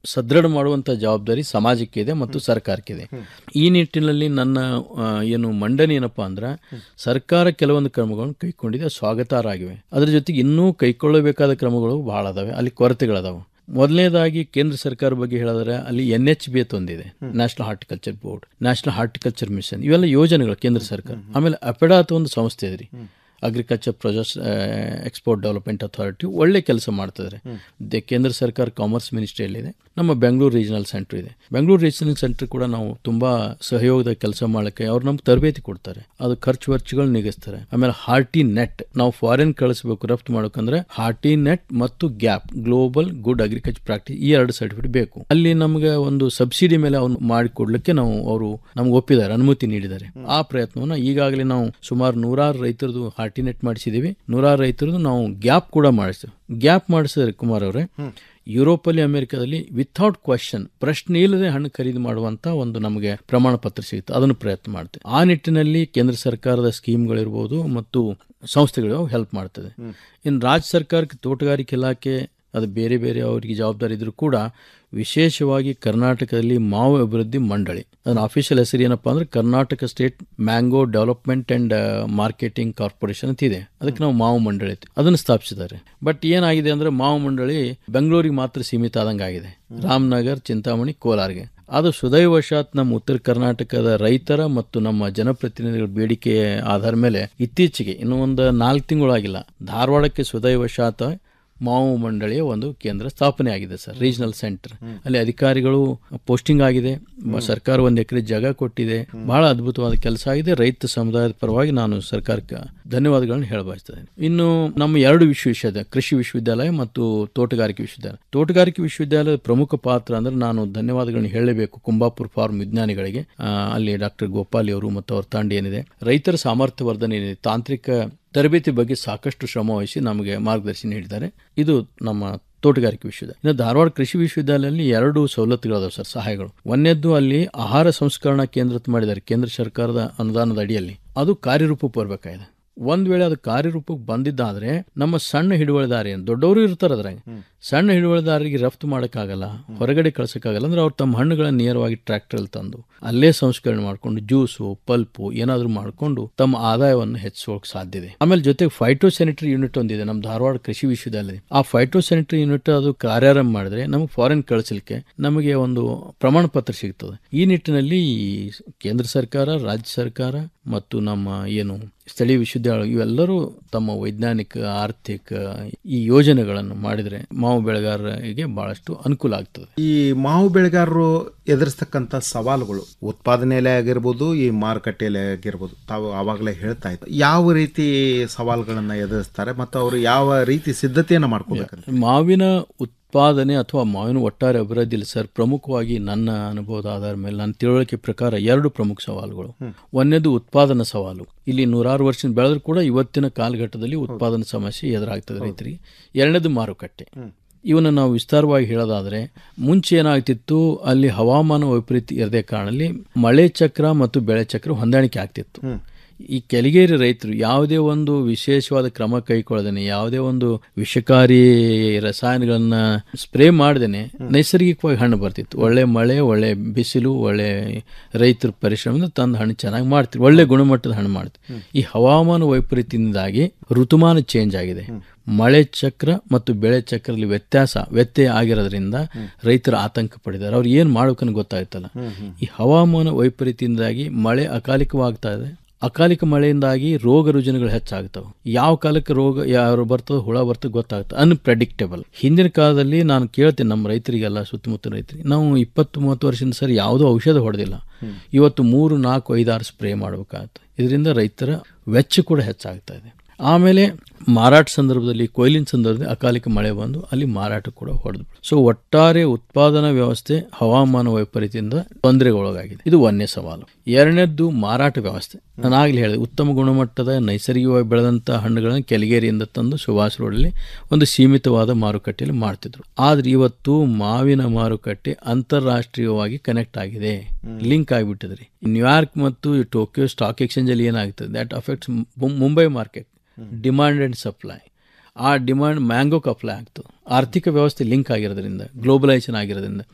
ಸದೃಢ ಮಾಡುವಂತ ಜವಾಬ್ದಾರಿ ಸಮಾಜಕ್ಕೆ ಇದೆ ಮತ್ತು ಸರ್ಕಾರಕ್ಕಿದೆ ಈ ನಿಟ್ಟಿನಲ್ಲಿ ನನ್ನ ಆ, ಏನು ಮಂಡನೆ ಏನಪ್ಪಾ ಅಂದ್ರೆ ಸರ್ಕಾರ ಕೆಲವೊಂದು ಕ್ರಮಗಳನ್ನು ಕೈಗೊಂಡಿದೆ ಸ್ವಾಗತಾರ್ಹ ಆಗಿವೆ ಅದ್ರ ಜೊತೆಗೆ ಇನ್ನೂ ಕೈಗೊಳ್ಳಬೇಕಾದ ಕ್ರಮಗಳು ಬಹಳ ಅದಾವೆ ಅಲ್ಲಿ ಕೊರತೆಗಳದಾವೆ ಮೊದಲನೇದಾಗಿ ಕೇಂದ್ರ ಸರ್ಕಾರ ಬಗ್ಗೆ ಹೇಳಿದ್ರೆ ಅಲ್ಲಿ ಎನ್ ಎಚ್ ಬಿ ಒಂದಿದೆ national horticulture board national horticulture mission ಇವೆಲ್ಲ ಯೋಜನೆಗಳು ಕೇಂದ್ರ ಸರ್ಕಾರ ಆಮೇಲೆ ಅಪೆಡಾ ಅಂತ ಒಂದು ಸಂಸ್ಥೆ ಇದೆ ರೀ agriculture projects export development authority ಒಳ್ಳೆ ಕೆಲಸ ಮಾಡ್ತಿದ್ದಾರೆ ದೆ- ಕೇಂದ್ರ ಸರ್ಕಾರ ಕಾಮರ್ಸ್ ಮಿನಿಸ್ಟ್ರಿಯಲ್ಲಿದೆ ನಮ್ಮ ಬೆಂಗಳೂರು ರೀಜನಲ್ ಸೆಂಟರ್ ಇದೆ ಬೆಂಗಳೂರು ರೀಜನಲ್ ಸೆಂಟರ್ ಕೂಡ ನಾವು ತುಂಬಾ ಸಹಯೋಗದ ಕೆಲಸ ಮಾಡಕ್ಕೆ ಅವ್ರು ನಮ್ಗೆ ತರಬೇತಿ ಕೊಡ್ತಾರೆ ಅದು ಖರ್ಚು ವೆಚ್ಚಗಳು ನಿಗಿಸ್ತಾರೆ ಆಮೇಲೆ ಹಾರ್ಟಿ ನೆಟ್ ನಾವು ಫಾರಿನ್ ಕಳಿಸ್ಬೇಕು ರಫ್ತು ಮಾಡ್ಬೇಕಂದ್ರೆ ಹಾರ್ಟಿ ನೆಟ್ ಮತ್ತು GAP global good agriculture practice ಈ ಎರಡು ಸರ್ಟಿಫಿಕೇಟ್ ಬೇಕು ಅಲ್ಲಿ ನಮಗೆ ಒಂದು ಸಬ್ಸಿಡಿ ಮೇಲೆ ಅವ್ನು ಮಾಡಿಕೊಡ್ಲಿಕ್ಕೆ ನಾವು ಅವರು ನಮ್ಗೆ ಒಪ್ಪಿದ್ದಾರೆ ಅನುಮತಿ ನೀಡಿದ್ದಾರೆ ಆ ಪ್ರಯತ್ನವನ್ನ ಈಗಾಗಲೇ ನಾವು ಸುಮಾರು ನೂರಾರು ರೈತರದು ಹಾರ್ಟಿ ನೆಟ್ ಮಾಡಿಸಿದೀವಿ ನೂರಾರು ರೈತರದು ನಾವು ಗ್ಯಾಪ್ ಕೂಡ ಮಾಡಿಸ್ತೀವಿ ಗ್ಯಾಪ್ ಮಾಡಿಸಿದ್ರೆ ಕುಮಾರ್ ಅವರೇ ಯುರೋಪಲ್ಲಿ ಅಮೆರಿಕದಲ್ಲಿ ವಿಥೌಟ್ ಕ್ವಶನ್ ಪ್ರಶ್ನೆ ಇಲ್ಲದೆ ಹಣ್ಣು ಖರೀದಿ ಮಾಡುವಂತ ಒಂದು ನಮಗೆ ಪ್ರಮಾಣ ಪತ್ರ ಸಿಗುತ್ತೆ ಅದನ್ನು ಪ್ರಯತ್ನ ಮಾಡ್ತೇವೆ ಆ ನಿಟ್ಟಿನಲ್ಲಿ ಕೇಂದ್ರ ಸರ್ಕಾರದ ಸ್ಕೀಮ್ಗಳಿರ್ಬೋದು ಮತ್ತು ಸಂಸ್ಥೆಗಳು ಹೆಲ್ಪ್ ಮಾಡ್ತದೆ ಇನ್ನು ರಾಜ್ಯ ಸರ್ಕಾರಕ್ಕೆ ತೋಟಗಾರಿಕೆ ಇಲಾಖೆ ಅದು ಬೇರೆ ಬೇರೆ ಅವರಿಗೆ ಜವಾಬ್ದಾರಿ ಇದ್ರೂ ಕೂಡ ವಿಶೇಷವಾಗಿ ಕರ್ನಾಟಕದಲ್ಲಿ ಮಾವು ಅಭಿವೃದ್ಧಿ ಮಂಡಳಿ ಅದನ್ನ ಅಫಿಷಿಯಲ್ ಹೆಸರು ಏನಪ್ಪಾ ಅಂದ್ರೆ Karnataka state mango development and marketing corporation ಅಂತ ಇದೆ ಅದಕ್ಕೆ ನಾವು ಮಾವು ಮಂಡಳಿ ಐತಿ ಅದನ್ನು ಸ್ಥಾಪಿಸಿದ್ದಾರೆ ಬಟ್ ಏನಾಗಿದೆ ಅಂದ್ರೆ ಮಾವು ಮಂಡಳಿ ಬೆಂಗಳೂರಿಗೆ ಮಾತ್ರ ಸೀಮಿತ ಆದಂಗೆ ಆಗಿದೆ ರಾಮನಗರ್ ಚಿಂತಾಮಣಿ ಕೋಲಾರ್ಗೆ ಅದು ಸುದೈವಶಾತ್ ನಮ್ಮ ಉತ್ತರ ಕರ್ನಾಟಕದ ರೈತರ ಮತ್ತು ನಮ್ಮ ಜನಪ್ರತಿನಿಧಿಗಳ ಬೇಡಿಕೆ ಆಧಾರ ಮೇಲೆ ಇತ್ತೀಚೆಗೆ ಇನ್ನು ಒಂದು ನಾಲ್ಕು ತಿಂಗಳಾಗಿಲ್ಲ ಧಾರವಾಡಕ್ಕೆ ಸುದೈವಶಾತ್ ಮಾವು ಮಂಡಳಿಯ ಒಂದು ಕೇಂದ್ರ ಸ್ಥಾಪನೆ ಆಗಿದೆ ಸರ್ ರೀಜನಲ್ ಸೆಂಟರ್ ಅಲ್ಲಿ ಅಧಿಕಾರಿಗಳು ಪೋಸ್ಟಿಂಗ್ ಆಗಿದೆ ಮ- ಸರ್ಕಾರ ಒಂದು ಎಕರೆ ಜಾಗ ಕೊಟ್ಟಿದೆ ಬಹಳ ಅದ್ಭುತವಾದ ಕೆಲಸ ಆಗಿದೆ ರೈತ ಸಮುದಾಯದ ಪರವಾಗಿ ನಾನು ಸರ್ಕಾರಕ್ಕೆ ಧನ್ಯವಾದಗಳನ್ನು ಹೇಳಬಯಸ್ತೇನೆ ಇನ್ನು ನಮ್ಮ ಎರಡು ವಿಶ್ವವಿದ್ಯಾಲಯ ಕೃಷಿ ವಿಶ್ವವಿದ್ಯಾಲಯ ಮತ್ತು ತೋಟಗಾರಿಕೆ ವಿಶ್ವವಿದ್ಯಾಲಯ ತೋಟಗಾರಿಕೆ ವಿಶ್ವವಿದ್ಯಾಲಯದ ಪ್ರಮುಖ ಪಾತ್ರ ಅಂದ್ರೆ ನಾನು ಧನ್ಯವಾದಗಳನ್ನು ಹೇಳಬೇಕು ಕುಂಬಾಪುರ ಫಾರ್ಮ್ ವಿಜ್ಞಾನಿಗಳಿಗೆ ಆ, ಅಲ್ಲಿ ಡಾಕ್ಟರ್ ಗೋಪಾಲಿ ಅವರು ಮತ್ತು ಅವ್ರ ತಂಡ ಏನಿದೆ ರೈತರ ಸಾಮರ್ಥ್ಯ ವರ್ಧನೆ ಏನಿದೆ ತಾಂತ್ರಿಕ ತರಬೇತಿ ಬಗ್ಗೆ ಸಾಕಷ್ಟು ಶ್ರಮ ವಹಿಸಿ ನಮಗೆ ಮಾರ್ಗದರ್ಶನ ನೀಡಿದ್ದಾರೆ ಇದು ನಮ್ಮ ತೋಟಗಾರಿಕೆ ವಿಶ್ವವಿದ್ಯಾಲಯ ಇನ್ನು ಧಾರವಾಡ ಕೃಷಿ ವಿಶ್ವವಿದ್ಯಾಲಯದಲ್ಲಿ ಎರಡು ಸವಲತ್ತುಗಳದಾವೆ ಸರ್ ಸಹಾಯಗಳು ಒಂದನೇದ್ದು ಅಲ್ಲಿ ಆಹಾರ ಸಂಸ್ಕರಣಾ ಕೇಂದ್ರ ಅಂತ ಮಾಡಿದ್ದಾರೆ ಕೇಂದ್ರ ಸರ್ಕಾರದ ಅನುದಾನದ ಅಡಿಯಲ್ಲಿ ಅದು ಕಾರ್ಯರೂಪ ಬರಬೇಕಾಗಿದೆ ಒಂದ್ ವೇಳೆ ಅದು ಕಾರ್ಯರೂಪಕ್ಕೆ ಬಂದಿದ್ದಾದ್ರೆ ನಮ್ಮ ಸಣ್ಣ ಹಿಡುವಳಿದಾರ ಏನು ದೊಡ್ಡವರು ಇರ್ತಾರೆ ಅದ್ರಾಗ ಸಣ್ಣ ಹಿಡುವಳಿದಾರರಿಗೆ ರಫ್ತು ಮಾಡೋಕ್ಕಾಗಲ್ಲ ಹೊರಗಡೆ ಕಳ್ಸೋಕ್ಕಾಗಲ್ಲ ಅಂದ್ರೆ ಅವ್ರು ತಮ್ಮ ಹಣ್ಣುಗಳನ್ನ ನೇರವಾಗಿ ಟ್ರ್ಯಾಕ್ಟರ್ ತಂದು ಅಲ್ಲೇ ಸಂಸ್ಕರಣೆ ಮಾಡ್ಕೊಂಡು ಜ್ಯೂಸು ಪಲ್ಪು ಏನಾದರೂ ಮಾಡ್ಕೊಂಡು ತಮ್ಮ ಆದಾಯವನ್ನು ಹೆಚ್ಚಿಸೋಕೆ ಸಾಧ್ಯ ಇದೆ ಆಮೇಲೆ ಜೊತೆಗೆ ಫೈಟೋ ಸ್ಯಾನಿಟರಿ ಯೂನಿಟ್ ಒಂದಿದೆ ನಮ್ಮ ಧಾರವಾಡ ಕೃಷಿ ವಿಶ್ವವಿದ್ಯಾಲಯ ಆ ಫೈಟೋ ಸ್ಯಾನಿಟರಿ ಯೂನಿಟ್ ಅದು ಕಾರ್ಯಾರಂಭ ಮಾಡಿದ್ರೆ ನಮಗೆ ಫಾರಿನ್ ಕಳಿಸಲಿಕ್ಕೆ ನಮಗೆ ಒಂದು ಪ್ರಮಾಣ ಪತ್ರ ಸಿಗ್ತದೆ ಈ ನಿಟ್ಟಿನಲ್ಲಿ ಈ ಕೇಂದ್ರ ಸರ್ಕಾರ ರಾಜ್ಯ ಸರ್ಕಾರ ಮತ್ತು ನಮ್ಮ ಏನು ಸ್ಥಳೀಯ ವಿಶ್ವವಿದ್ಯಾಲಯ ಇವೆಲ್ಲರೂ ತಮ್ಮ ವೈಜ್ಞಾನಿಕ ಆರ್ಥಿಕ ಈ ಯೋಜನೆಗಳನ್ನು ಮಾಡಿದರೆ ಮಾವು ಬೆಳೆಗಾರರಿಗೆ ಬಹಳಷ್ಟು ಅನುಕೂಲ ಆಗ್ತದೆ ಈ ಮಾವು ಬೆಳೆಗಾರರು ಎದುರಿಸ್ತಕ್ಕಂಥ ಸವಾಲುಗಳು ಉತ್ಪಾದನೆಯಲ್ಲೇ ಆಗಿರ್ಬೋದು ಈ ಮಾರುಕಟ್ಟೆಯಲ್ಲೇ ಆಗಿರ್ಬೋದು ತಾವು ಆವಾಗಲೇ ಹೇಳ್ತಾ ಇತ್ತು ಯಾವ ರೀತಿ ಸವಾಲುಗಳನ್ನ ಎದುರಿಸ್ತಾರೆ ಮತ್ತು ಅವರು ಯಾವ ರೀತಿ ಸಿದ್ಧತೆಯನ್ನು ಮಾಡ್ಕೋಬೇಕಂತ ಮಾವಿನ ಉತ್ಪಾದನೆ ಅಥವಾ ಮಾವಿನ ಒಟ್ಟಾರೆ ಅಭಿವೃದ್ಧಿಯಲ್ಲಿ ಸರ್ ಪ್ರಮುಖವಾಗಿ ನನ್ನ ಅನುಭವದ ಆಧಾರ ಮೇಲೆ ನನ್ನ ತಿಳುವಳಿಕೆ ಪ್ರಕಾರ ಎರಡು ಪ್ರಮುಖ ಸವಾಲುಗಳು ಒಂದನೇದು ಉತ್ಪಾದನಾ ಸವಾಲು ಇಲ್ಲಿ ನೂರಾರು ವರ್ಷ ಬೆಳೆದ್ರು ಕೂಡ ಇವತ್ತಿನ ಕಾಲಘಟ್ಟದಲ್ಲಿ ಉತ್ಪಾದನಾ ಸಮಸ್ಯೆ ಎದುರಾಗ್ತದೆ ರೈತರಿಗೆ ಎರಡನೇದು ಮಾರುಕಟ್ಟೆ ಇವನ್ನ ನಾವು ವಿಸ್ತಾರವಾಗಿ ಹೇಳೋದಾದ್ರೆ ಮುಂಚೆ ಏನಾಗ್ತಿತ್ತು ಅಲ್ಲಿ ಹವಾಮಾನ ವೈಪರೀತ್ಯ ಇರದೇ ಕಾರಣಲ್ಲಿ ಮಳೆ ಚಕ್ರ ಮತ್ತು ಬೆಳೆ ಚಕ್ರ ಹೊಂದಾಣಿಕೆ ಆಗ್ತಿತ್ತು ಈ ಕೆಲಿಗೇರಿ ರೈತರು ಯಾವುದೇ ಒಂದು ವಿಶೇಷವಾದ ಕ್ರಮ ಕೈಗೊಳ್ಳದೇನೆ ಯಾವುದೇ ಒಂದು ವಿಷಕಾರಿ ರಸಾಯನಗಳನ್ನ ಸ್ಪ್ರೇ ಮಾಡ್ದೇನೆ ನೈಸರ್ಗಿಕವಾಗಿ ಹಣ್ಣು ಬರ್ತಿತ್ತು ಒಳ್ಳೆ ಮಳೆ ಒಳ್ಳೆ ಬಿಸಿಲು ಒಳ್ಳೆ ರೈತರ ಪರಿಶ್ರಮದಿಂದ ತಂದು ಹಣ್ಣು ಚೆನ್ನಾಗಿ ಮಾಡ್ತಿರು ಒಳ್ಳೆ ಗುಣಮಟ್ಟದ ಹಣ್ಣು ಮಾಡ್ತೀವಿ ಈ ಹವಾಮಾನ ವೈಪರೀತ್ಯದಿಂದಾಗಿ ಋತುಮಾನ ಚೇಂಜ್ ಆಗಿದೆ ಮಳೆ ಚಕ್ರ ಮತ್ತು ಬೆಳೆ ಚಕ್ರಲ್ಲಿ ವ್ಯತ್ಯಾಸ ವ್ಯತ್ಯಯ ಆಗಿರೋದ್ರಿಂದ ರೈತರು ಆತಂಕ ಪಡಿದ್ದಾರೆ ಅವ್ರು ಏನು ಮಾಡ್ಬೇಕನ್ನು ಗೊತ್ತಾಯ್ತಲ್ಲ ಈ ಹವಾಮಾನ ವೈಪರೀತ್ಯದಿಂದಾಗಿ ಮಳೆ ಅಕಾಲಿಕವಾಗ್ತಾ ಇದೆ ಅಕಾಲಿಕ ಮಳೆಯಿಂದಾಗಿ ರೋಗ ರುಜಿನಗಳು ಹೆಚ್ಚಾಗ್ತವೆ ಯಾವ ಕಾಲಕ್ಕೆ ರೋಗ ಯಾರು ಬರ್ತದೆ ಹುಳ ಬರ್ತದೆ ಗೊತ್ತಾಗ್ತದೆ ಅನ್ಪ್ರೆಡಿಕ್ಟೇಬಲ್ ಹಿಂದಿನ ಕಾಲದಲ್ಲಿ ನಾನು ಕೇಳ್ತೇನೆ ನಮ್ಮ ರೈತರಿಗೆಲ್ಲ ಸುತ್ತಮುತ್ತ ರೈತರಿಗೆ ನಾವು ಇಪ್ಪತ್ತು ಮೂವತ್ತು ವರ್ಷದಿಂದ ಸರಿ ಯಾವುದೋ ಔಷಧ ಹೊಡೆದಿಲ್ಲ ಇವತ್ತು ಮೂರು ನಾಲ್ಕು ಐದಾರು ಸ್ಪ್ರೇ ಮಾಡಬೇಕಾಗುತ್ತೆ ಇದರಿಂದ ರೈತರ ವೆಚ್ಚ ಕೂಡ ಹೆಚ್ಚಾಗ್ತಾ ಇದೆ ಆಮೇಲೆ ಮಾರಾಟ ಸಂದರ್ಭದಲ್ಲಿ ಕೊಯ್ಲಿನ ಸಂದರ್ಭದಲ್ಲಿ ಅಕಾಲಿಕ ಮಳೆ ಬಂದು ಅಲ್ಲಿ ಮಾರಾಟ ಕೂಡ ಹೊಡೆದು ಸೊ ಒಟ್ಟಾರೆ ಉತ್ಪಾದನಾ ವ್ಯವಸ್ಥೆ ಹವಾಮಾನ ವೈಪರೀತ್ಯದಿಂದ ತೊಂದರೆಗೊಳಗಾಗಿದೆ ಇದು ಒಂದನೇ ಸವಾಲು ಎರಡನೇದ್ದು ಮಾರಾಟ ವ್ಯವಸ್ಥೆ ನಾನು ಆಗ್ಲೇ ಹೇಳಿದೆ ಉತ್ತಮ ಗುಣಮಟ್ಟದ ನೈಸರ್ಗಿಕವಾಗಿ ಬೆಳೆದಂಥ ಹಣ್ಣುಗಳನ್ನು ಕೆಲಿಗೇರಿಯಿಂದ ತಂದು ಸುಭಾಷ್ ರೋಡಲ್ಲಿ ಒಂದು ಸೀಮಿತವಾದ ಮಾರುಕಟ್ಟೆಯಲ್ಲಿ ಮಾಡ್ತಿದ್ರು ಆದ್ರೆ ಇವತ್ತು ಮಾವಿನ ಮಾರುಕಟ್ಟೆ ಅಂತಾರಾಷ್ಟ್ರೀಯವಾಗಿ ಕನೆಕ್ಟ್ ಆಗಿದೆ ಲಿಂಕ್ ಆಗಿಬಿಟ್ಟಿದ್ರಿ ನ್ಯೂಯಾರ್ಕ್ ಮತ್ತು ಈ ಟೋಕಿಯೋ ಸ್ಟಾಕ್ ಎಕ್ಸ್ಚೇಂಜ್ ಅಲ್ಲಿ ಏನಾಗ್ತದೆ that affects Mumbai market demand and supply ಆ ಡಿಮಾಂಡ್ ಮ್ಯಾಂಗೋ ಅಪ್ಲೈ ಆಗ್ತದೆ ಆರ್ಥಿಕ ವ್ಯವಸ್ಥೆ ಲಿಂಕ್ ಆಗಿರೋದ್ರಿಂದ ಗ್ಲೋಬಲೈಸೇಷನ್ ಆಗಿರೋದ್ರಿಂದ